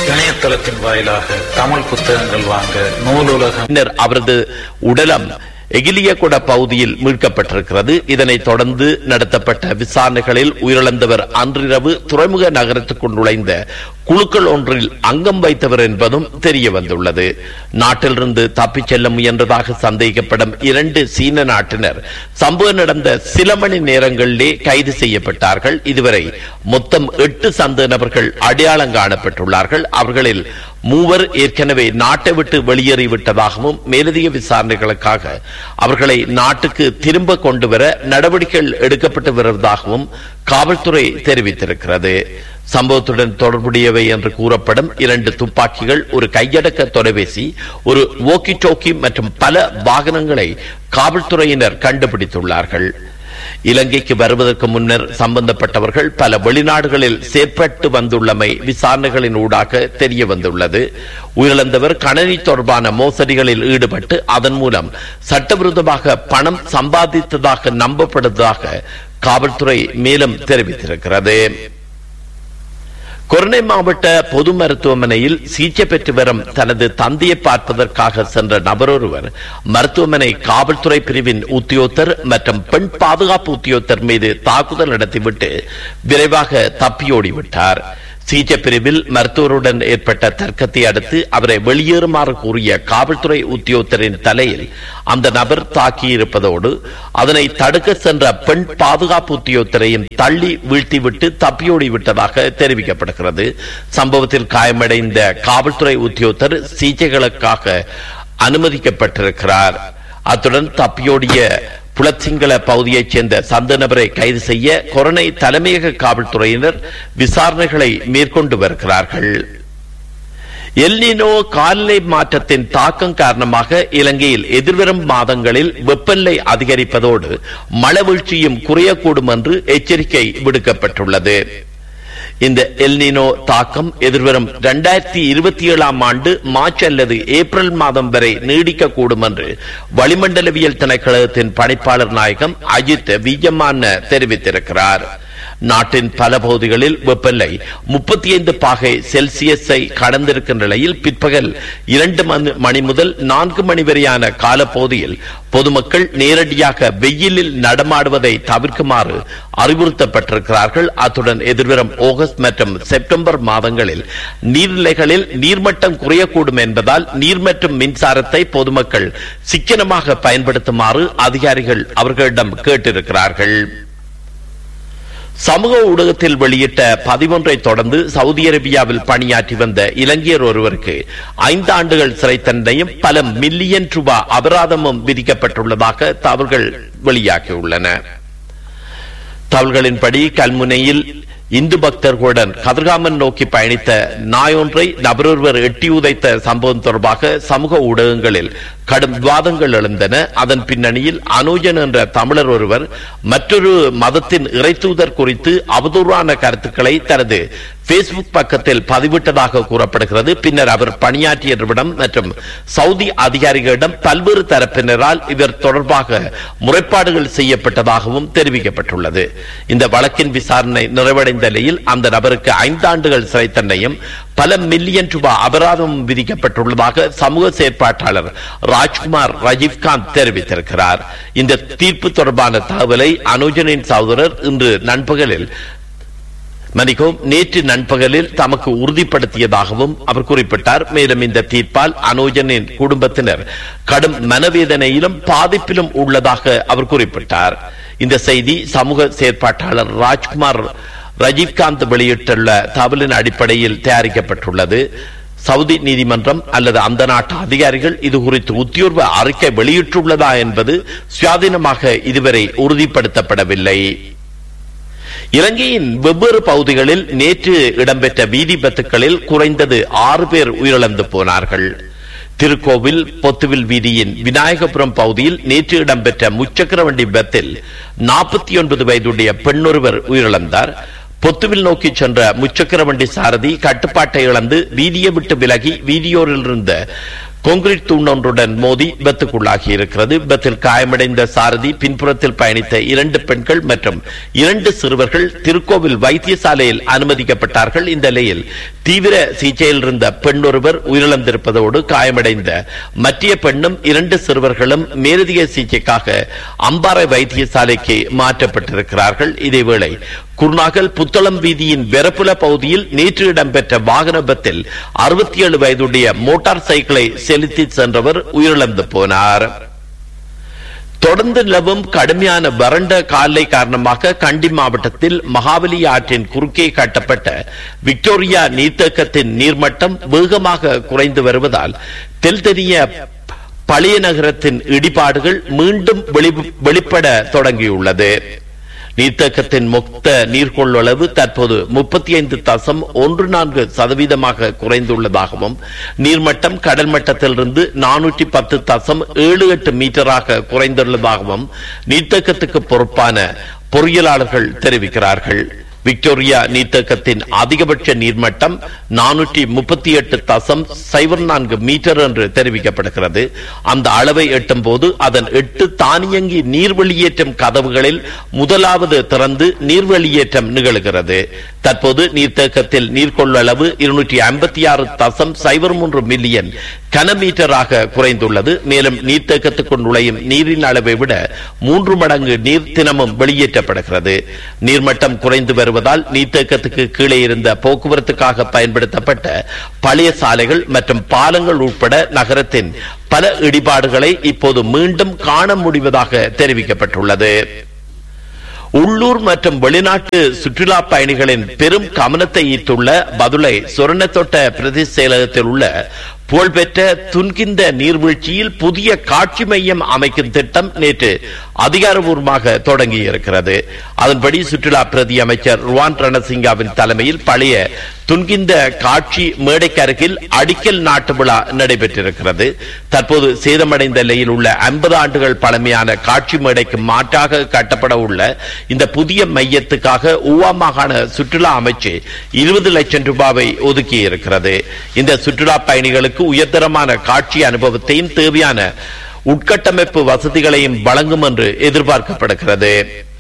இணையதளத்தின் வாயிலாக தமிழ் புத்தகங்கள் வாங்க நூலுலகம் பின்னர் அவரது உடலம் எகிலியகுட பகுதியில் மீட்கப்பட்டிருக்கிறது இதனைத் தொடர்ந்து நடத்தப்பட்ட விசாரணைகளில் உயிரிழந்தவர் அன்றிரவு துறைமுக நகரத்துக்குள் நுழைந்த குழுக்கள் ஒன்றில் அங்கம் வைத்தவர் என்பதும் தெரிய வந்துள்ளது நாட்டிலிருந்து தப்பிச் செல்ல முயன்றதாக சந்தேகிக்கப்படும் இரண்டு சீன நாட்டினர் சம்பவம் நடந்த சில மணி நேரங்களிலே கைது செய்யப்பட்டார்கள் இதுவரை மொத்தம் எட்டு சந்தேக நபர்கள் அடையாளம் காணப்பட்டுள்ளார்கள் அவர்களில் மூவர் ஏற்கனவே நாட்டை விட்டு வெளியேறிவிட்டதாகவும் மேலதிக விசாரணைகளுக்காக அவர்களை நாட்டுக்கு திரும்ப கொண்டு வர நடவடிக்கைகள் எடுக்கப்பட்டு வருவதாகவும் காவல்துறை தெரிவித்திருக்கிறது சம்பவத்துடன் தொடர்புடையவை என்று கூறப்படும் இரண்டு துப்பாக்கிகள் ஒரு கையடக்க தொலைபேசி ஒரு ஓக்கி டோக்கி மற்றும் பல வாகனங்களை காவல்துறையினர் கண்டுபிடித்துள்ளார்கள் இலங்கைக்கு வருவதற்கு முன்னர் சம்பந்தப்பட்டவர்கள் பல வெளிநாடுகளில் செயற்பட்டு வந்துள்ளமை விசாரணைகளின் ஊடாக தெரிய வந்துள்ளது உயிரிழந்தவர் கணனி தொடர்பான மோசடிகளில் ஈடுபட்டு அதன் மூலம் சட்டவிரோதமாக பணம் சம்பாதித்ததாக நம்பப்படுவதாக காவல்துறை மேலும் தெரிவித்திருக்கிறது கொரோனை மாவட்ட பொது மருத்துவமனையில் சிகிச்சை பெற்று வரும் தனது தந்தையை பார்ப்பதற்காக சென்ற நபர் ஒருவர் மருத்துவமனை காவல்துறை பிரிவின் உத்தியோகத்தர் மற்றும் பெண் பாதுகாப்பு உத்தியோகத்தர் மீது தாக்குதல் நடத்திவிட்டு விரைவாக தப்பியோடிவிட்டார் சிகிச்சை பிரிவில் மருத்துவருடன் ஏற்பட்ட தர்க்கத்தை அடுத்து அவரை வெளியேறுமாறு கூறிய காவல்துறை உத்தியோகத்தரின் தலையில் அந்த நபர் தாக்கியிருப்பதோடு அதனை தடுக்க சென்ற பெண் பாதுகாப்பு உத்தியோகத்தரையும் தள்ளி வீழ்த்திவிட்டு தப்பியோடி விட்டதாக தெரிவிக்கப்படுகிறது சம்பவத்தில் காயமடைந்த காவல்துறை உத்தியோகத்தர் சிகிச்சைகளுக்காக அனுமதிக்கப்பட்டிருக்கிறார் அத்துடன் தப்பியோடிய புலச்சிங்கள பகுதியைச் சேர்ந்த சந்த நபரை கைது செய்ய கொரோனை தலைமையக காவல்துறையினர் விசாரணைகளை மேற்கொண்டு வருகிறார்கள் எல்னினோ காலநிலை மாற்றத்தின் தாக்கம் காரணமாக இலங்கையில் எதிர்வரும் மாதங்களில் வெப்பநிலை அதிகரிப்பதோடு மழை வீழ்ச்சியும் குறையக்கூடும் என்று எச்சரிக்கை விடுக்கப்பட்டுள்ளது இந்த எல்னினோ தாக்கம் எதிர்வரும் இரண்டாயிரத்தி இருபத்தி ஏழாம் ஆண்டு மார்ச் அல்லது ஏப்ரல் மாதம் வரை நீடிக்கக்கூடும் என்று வளிமண்டலவியல் திணைக்களத்தின் பணிப்பாளர் நாயகம் அஜித் விஜயமான தெரிவித்திருக்கிறார் நாட்டின் பல பகுதிகளில் வெப்பநிலை முப்பத்தி ஐந்து பாகை செல்சியஸை கடந்திருக்கும் நிலையில் பிற்பகல் இரண்டு மணி- மணி முதல் நான்கு மணி வரையான காலப்பகுதியில் பொதுமக்கள் நேரடியாக வெயிலில் நடமாடுவதை தவிர்க்குமாறு அறிவுறுத்தப்பட்டிருக்கிறார்கள் அத்துடன் எதிர்வரும் ஆகஸ்ட் மற்றும் செப்டம்பர் மாதங்களில் நீர்நிலைகளில் நீர்மட்டம் குறையக்கூடும் என்பதால் நீர் மற்றும் மின்சாரத்தை பொதுமக்கள் சிக்கனமாக பயன்படுத்துமாறு அதிகாரிகள் அவர்களிடம் கேட்டிருக்கிறார்கள் சமூக ஊடகத்தில் வெளியிட்ட பதிவொன்றை தொடர்ந்து சவுதி அரேபியாவில் பணியாற்றி வந்த இலங்கையர் ஒருவருக்கு ஐந்து ஆண்டுகள் சிறை தண்டனையும் பல மில்லியன் ரூபாய் அபராதமும் விதிக்கப்பட்டுள்ளதாக தகவல்கள் வெளியாகியுள்ளன தகவல்களின்படி கல்முனையில் இந்து பக்தர்களுடன் கதிர்காமன் நோக்கி பயணித்த நாயொன்றை நபரொருவர் எட்டி உதைத்த சம்பவம் தொடர்பாக சமூக ஊடகங்களில் கடும் விவாதங்கள் எழுந்தன அதன் பின்னணியில் அனுஜன் என்ற தமிழர் ஒருவர் மற்றொரு மதத்தின் இறைத்தூதர் குறித்து அவதூறான கருத்துக்களை தனது பேஸ்புக் பக்கத்தில் பதிவிட்டதாக கூறப்படுகிறது பின்னர் அவர் பணியாற்றிய நிறுவனம் மற்றும் சவுதி அதிகாரிகளிடம் பல்வேறு தரப்பினரால் இவர் தொடர்பாக முறைப்பாடுகள் செய்யப்பட்டதாகவும் தெரிவிக்கப்பட்டுள்ளது இந்த வழக்கின் விசாரணை நிறைவடைந்த நிலையில் அந்த நபருக்கு ஐந்தாண்டுகள் சிறை தண்டனையும் பல மில்லியன் ரூபாய் அபராதம் விதிக்கப்பட்டுள்ளதாக சமூக செயற்பாட்டாளர் ராஜ்குமார் ரஜீவ்காந்த் தெரிவித்திருக்கிறார் இந்த தீர்ப்பு தொடர்பான தகவலை அனுஜனின் சகோதரர் இன்று நண்பகலில் மணிகோம் நேற்று நண்பகலில் தமக்கு உறுதிப்படுத்தியதாகவும் அவர் குறிப்பிட்டார் மேலும் இந்த தீர்ப்பால் அனோஜனின் குடும்பத்தினர் கடும் மனவேதனையிலும் பாதிப்பிலும் உள்ளதாக அவர் குறிப்பிட்டார் இந்த செய்தி சமூக செயற்பாட்டாளர் ராஜ்குமார் ரஜீவ்காந்த் வெளியிட்டுள்ள தகவலின் அடிப்படையில் தயாரிக்கப்பட்டுள்ளது சவுதி நீதிமன்றம் அல்லது அந்த நாட்டு அதிகாரிகள் இது குறித்து உத்தியோர்வ அறிக்கை வெளியிட்டுள்ளதா என்பது சுயாதீனமாக இதுவரை உறுதிப்படுத்தப்படவில்லை இலங்கையின் வெவ்வேறு பகுதிகளில் நேற்று இடம்பெற்ற வீதி விபத்துகளில் குறைந்தது ஆறு பேர் உயிரிழந்து போனார்கள் திருக்கோவில் பொத்துவில் வீதியின் விநாயகபுரம் பகுதியில் நேற்று இடம்பெற்ற முச்சக்கர வண்டி விபத்தில் நாற்பத்தி ஒன்பது வயதுடைய பெண்ணொருவர் உயிரிழந்தார் பொத்துவில் நோக்கி சென்ற முச்சக்கர வண்டி சாரதி கட்டுப்பாட்டை இழந்து வீதியை விட்டு விலகி வீதியோரில் இருந்த கான்கிரீட் தூணொன்றுடன் மோதி விபத்துக்குள்ளாகி இருக்கிறது விபத்தில் காயமடைந்த சாரதி பின்புறத்தில் பயணித்த இரண்டு பெண்கள் மற்றும் இரண்டு சிறுவர்கள் திருக்கோவில் வைத்தியசாலையில் அனுமதிக்கப்பட்டார்கள் இந்த நிலையில் தீவிர சிகிச்சையில் இருந்த பெண் ஒருவர் உயிரிழந்திருப்பதோடு காயமடைந்த மற்ற பெண்ணும் இரண்டு சிறுவர்களும் மேலதிக சிகிச்சைக்காக அம்பாறை வைத்தியசாலைக்கு மாற்றப்பட்டிருக்கிறார்கள் இதேவேளை குருநாகல் புத்தளம் வீதியின் வெரப்புல பகுதியில் நேற்று இடம்பெற்ற வாகன விபத்தில் அறுபத்தி ஏழு வயதுடைய மோட்டார் சைக்கிளை செலுத்தி சென்றவர் உயிரிழந்து போனார் தொடர்ந்து நிலவும் கடுமையான வறண்ட காலை காரணமாக கண்டி மாவட்டத்தில் மகாபலி ஆற்றின் குறுக்கே கட்டப்பட்ட விக்டோரியா நீர்த்தேக்கத்தின் நீர்மட்டம் வேகமாக குறைந்து வருவதால் தெல்தெரிய பழைய நகரத்தின் இடிபாடுகள் மீண்டும் வெளி- வெளிப்பட தொடங்கியுள்ளது நீர்த்தேக்கத்தின் மொத்த நீர்கொள்ளளவு தற்போது முப்பத்தி ஐந்து தசம் ஒன்று நான்கு சதவீதமாக குறைந்துள்ளதாகவும் நீர்மட்டம் கடல் மட்டத்திலிருந்து நானூற்றி பத்து தசம் ஏழு எட்டு மீட்டராக குறைந்துள்ளதாகவும் நீர்த்தேக்கத்துக்கு பொறுப்பான பொறியியலாளர்கள் தெரிவிக்கிறார்கள் விக்டோரியா நீர்த்தேக்கத்தின் அதிகபட்ச நீர்மட்டம் நானூற்றி முப்பத்தி எட்டு தசம் சைபர் நான்கு மீட்டர் என்று தெரிவிக்கப்படுகிறது அந்த அளவை எட்டும் போது அதன் எட்டு தானியங்கி நீர் வெளியேற்றும் கதவுகளில் முதலாவது திறந்து நீர் வெளியேற்றம் நிகழ்கிறது தற்போது நீர்த்தேக்கத்தில் நீர்கொள்ளளவு இருநூற்றி ஐம்பத்தி ஆறு தசம் சைபர் மூன்று மில்லியன் கனமீட்டராக குறைந்துள்ளது மேலும் நீர்த்தேக்கத்துக்குள் நுழையும் நீரின் அளவை விட மூன்று மடங்கு நீர் தினமும் வெளியேற்றப்படுகிறது நீர்மட்டம் குறைந்து வருவதால் நீர்த்தேக்கத்துக்கு கீழே இருந்த போக்குவரத்துக்காக பயன்படுத்தப்பட்ட பழைய சாலைகள் மற்றும் பாலங்கள் உட்பட நகரத்தின் பல இடிபாடுகளை இப்போது மீண்டும் காண முடிவதாக தெரிவிக்கப்பட்டுள்ளது உள்ளூர் மற்றும் வெளிநாட்டு சுற்றுலா பயணிகளின் பெரும் கவனத்தை ஈர்த்துள்ள பதுளை சொர்ணத்தோட்ட பிரதேச செயலகத்தில் உள்ள புகழ்பெற்ற துன்கிந்த நீர்வீழ்ச்சியில் புதிய காட்சி மையம் அமைக்கும் திட்டம் நேற்று அதிகாரபூர்வமாக தொடங்கி இருக்கிறது அதன்படி சுற்றுலா பிரதி அமைச்சர் ருவான் ரணசிங்காவின் தலைமையில் பழைய துன்கிந்த காட்சி மேடைக்கு அருகில் அடிக்கல் நாட்டு விழா நடைபெற்றிருக்கிறது தற்போது சேதமடைந்த நிலையில் உள்ள ஐம்பது ஆண்டுகள் பழமையான காட்சி மேடைக்கு மாற்றாக கட்டப்பட உள்ள இந்த புதிய மையத்துக்காக ஊவா மாகாண சுற்றுலா அமைச்சு இருபது லட்சம் ரூபாவை ஒதுக்கி இருக்கிறது இந்த சுற்றுலா பயணிகளுக்கு உயர்தரமான காட்சி அனுபவத்தையும் தேவையான உட்கட்டமைப்பு வசதிகளையும் வழங்கும் என்று எதிர்பார்க்கப்படுகிறது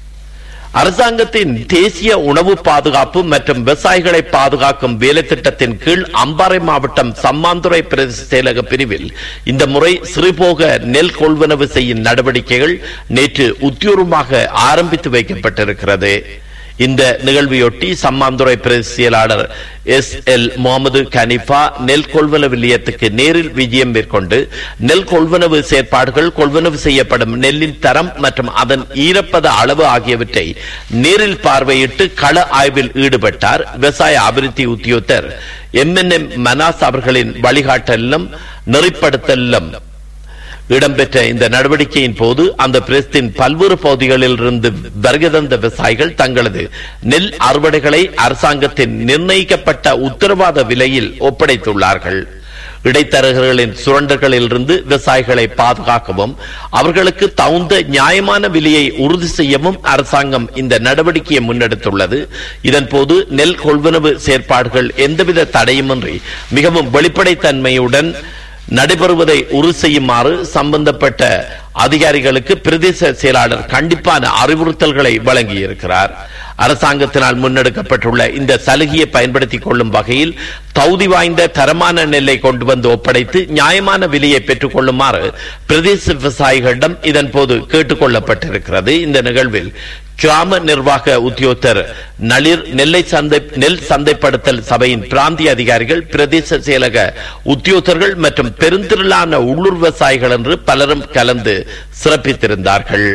அரசாங்கத்தின் தேசிய உணவு பாதுகாப்பு மற்றும் விவசாயிகளை பாதுகாக்கும் வேலை திட்டத்தின் கீழ் அம்பாறை மாவட்டம் சம்மாந்துறை பிரதேச செயலக பிரிவில் இந்த முறை சிறுபோக நெல் கொள்வனவு செய்யும் நடவடிக்கைகள் நேற்று உத்தியோகமாக ஆரம்பித்து வைக்கப்பட்டிருக்கிறது இந்த நிகழ்வையொட்டி சம்மாந்துறை பிரதேச செயலாளர் எஸ் எல் முகமது கனிஃபா நெல் கொள்வனவு நிலையத்துக்கு நேரில் விஜயம் மேற்கொண்டு நெல் கொள்வனவு செயற்பாடுகள் கொள்வனவு செய்யப்படும் நெல்லின் தரம் மற்றும் அதன் ஈரப்பத அளவு ஆகியவற்றை நேரில் பார்வையிட்டு கள ஆய்வில் ஈடுபட்டார் விவசாய அபிவிருத்தி உத்தியோகத்தர் எம் என் எம் மனாஸ் அவர்களின் வழிகாட்டலிலும் நெறிப்படுத்தலிலும் இடம்பெற்ற இந்த நடவடிக்கையின் போது அந்த பிரதேசத்தின் பல்வேறு பகுதிகளில் இருந்து வருகை தந்த விவசாயிகள் தங்களது நெல் அறுவடைகளை அரசாங்கத்தின் நிர்ணயிக்கப்பட்ட உத்தரவாத விலையில் ஒப்படைத்துள்ளார்கள் இடைத்தரகர்களின் சுரண்டல்களில் இருந்து விவசாயிகளை பாதுகாக்கவும் அவர்களுக்கு தகுந்த நியாயமான விலையை உறுதி செய்யவும் அரசாங்கம் இந்த நடவடிக்கையை முன்னெடுத்துள்ளது இதன்போது நெல் கொள்வனவு செயற்பாடுகள் எந்தவித தடையுமின்றி மிகவும் வெளிப்படைத்தன்மையுடன் நடைபெறுவதை உறுதி செய்யுமாறு சம்பந்தப்பட்ட அதிகாரிகளுக்கு பிரதேச செயலாளர் கண்டிப்பான அறிவுறுத்தல்களை வழங்கியிருக்கிறார் அரசாங்கத்தினால் முன்னெடுக்கப்பட்டுள்ள இந்த சலுகையை பயன்படுத்திக் கொள்ளும் வகையில் தகுதி வாய்ந்த தரமான நெல்லை கொண்டு வந்து ஒப்படைத்து நியாயமான விலையை பெற்றுக் கொள்ளுமாறு பிரதேச விவசாயிகளிடம் இதன் போது கேட்டுக் கொள்ளப்பட்டிருக்கிறது இந்த நிகழ்வில் கிராம நிர்வாக உத்தியோகத்தர் நளிர் நெல்லை சந்தை நெல் சந்தைப்படுத்தல் சபையின் பிராந்திய அதிகாரிகள் பிரதேச செயலக உத்தியோகத்தர்கள் மற்றும் பெருந்திரளான உள்ளூர் விவசாயிகள் என்று பலரும் கலந்து சிறப்பித்திருந்தார்கள்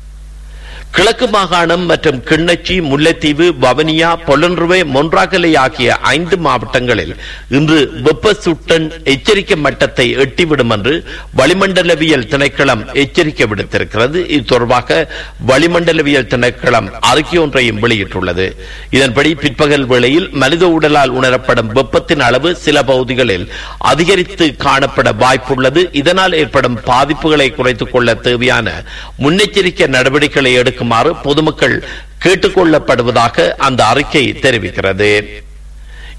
கிழக்கு மாகாணம் மற்றும் கிண்ணச்சி முல்லைத்தீவு வவனியா பொலன்றுவை மொன்றாகலை ஆகிய ஐந்து மாவட்டங்களில் இன்று வெப்ப சுட்டன் எச்சரிக்கை மட்டத்தை எட்டிவிடும் என்று வளிமண்டலவியல் திணைக்களம் எச்சரிக்கை விடுத்திருக்கிறது இது தொடர்பாக வளிமண்டலவியல் திணைக்களம் அறிக்கை ஒன்றையும் வெளியிட்டுள்ளது இதன்படி பிற்பகல் வேளையில் மனித உடலால் உணரப்படும் வெப்பத்தின் அளவு சில பகுதிகளில் அதிகரித்து காணப்பட வாய்ப்புள்ளது இதனால் ஏற்படும் பாதிப்புகளை குறைத்துக் கொள்ள தேவையான முன்னெச்சரிக்கை நடவடிக்கைகளை எடுக்குமாறு பொதுமக்கள் கேட்டுக் கொள்ளப்படுவதாக அந்த அறிக்கை தெரிவிக்கிறது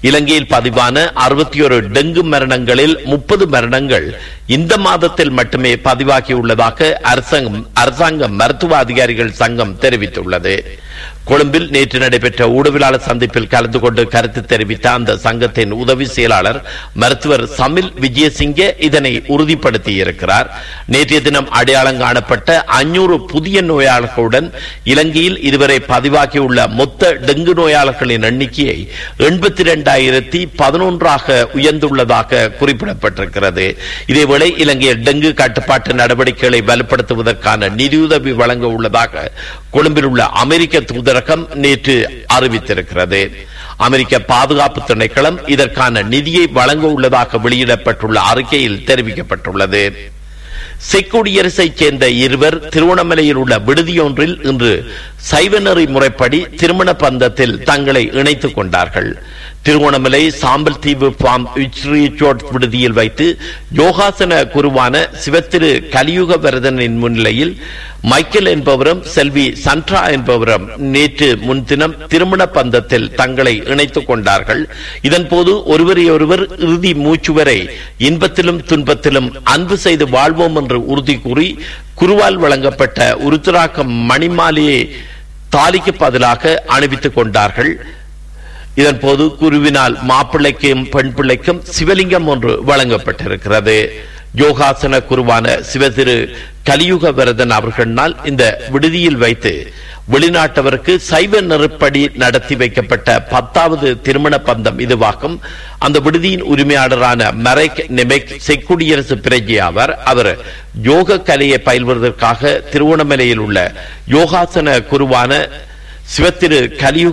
இலங்கையில் பதிவான அறுபத்தி ஒரு டெங்கு மரணங்களில் முப்பது மரணங்கள் இந்த மாதத்தில் மட்டுமே பதிவாகியுள்ளதாக அரசாங்கம் அரசாங்க மருத்துவ அதிகாரிகள் சங்கம் தெரிவித்துள்ளது கொழும்பில் நேற்று நடைபெற்ற ஊடகவியலாளர் சந்திப்பில் கலந்து கொண்டு கருத்து தெரிவித்த அந்த சங்கத்தின் உதவி செயலாளர் மருத்துவர் சமில் விஜயசிங்க இதனை உறுதிப்படுத்தியிருக்கிறார் நேற்றைய தினம் அடையாளம் காணப்பட்ட அஞ்சூறு புதிய நோயாளர்களுடன் இலங்கையில் இதுவரை பதிவாகியுள்ள மொத்த டெங்கு நோயாளர்களின் எண்ணிக்கையை எண்பத்தி இரண்டாயிரத்தி பதினொன்றாக உயர்ந்துள்ளதாக குறிப்பிடப்பட்டிருக்கிறது இதேவேளை இலங்கையில் டெங்கு கட்டுப்பாட்டு நடவடிக்கைகளை வலுப்படுத்துவதற்கான நிதியுதவி வழங்க உள்ளதாக கொழும்பில் உள்ள அமெரிக்க தூதரகம் நேற்று அறிவித்திருக்கிறது அமெரிக்க பாதுகாப்பு திணைக்களம் இதற்கான நிதியை வழங்க உள்ளதாக வெளியிடப்பட்டுள்ள அறிக்கையில் தெரிவிக்கப்பட்டுள்ளது செக்குடியரசைச் சேர்ந்த இருவர் திருவண்ணாமலையில் உள்ள விடுதியொன்றில் இன்று சைவநெறி முறைப்படி திருமண பந்தத்தில் தங்களை இணைத்துக் கொண்டார்கள் திருவோணமலை சாம்பல் தீவு ஃபார்ம் ரிசோர்ட் விடுதியில் வைத்து யோகாசன குருவான சிவத்திரு கலியுக வரதனின் முன்னிலையில் மைக்கேல் என்பவரும் செல்வி சன்ட்ரா என்பவரும் நேற்று முன்தினம் திருமண பந்தத்தில் தங்களை இணைத்துக் கொண்டார்கள் இதன்போது ஒருவரையொருவர் இறுதி மூச்சு வரை இன்பத்திலும் துன்பத்திலும் அன்பு செய்து வாழ்வோம் என்று உறுதி கூறி குருவால் வழங்கப்பட்ட உருத்திராக்கம் மணிமாலையை தாலிக்கு பதிலாக அணிவித்துக் கொண்டார்கள் இதன்போது குருவினால் மாப்பிள்ளைக்கும் பெண் பிள்ளைக்கும் சிவலிங்கம் ஒன்று வழங்கப்பட்டிருக்கிறது யோகாசன குருவான சிவதிரு கலியுக வரதன் அவர்களால் இந்த விடுதியில் வைத்து வெளிநாட்டவருக்கு சைவ நெருப்படி நடத்தி வைக்கப்பட்ட பத்தாவது திருமண பந்தம் இதுவாகும் அந்த விடுதியின் உரிமையாளரான மரைக் நெமெக் செக்குடியரசு பிரஜை அவர் அவர் யோக கலையை பயில்வதற்காக திருவண்ணாமலையில் உள்ள யோகாசன குருவான சிவத்திரு கலியுக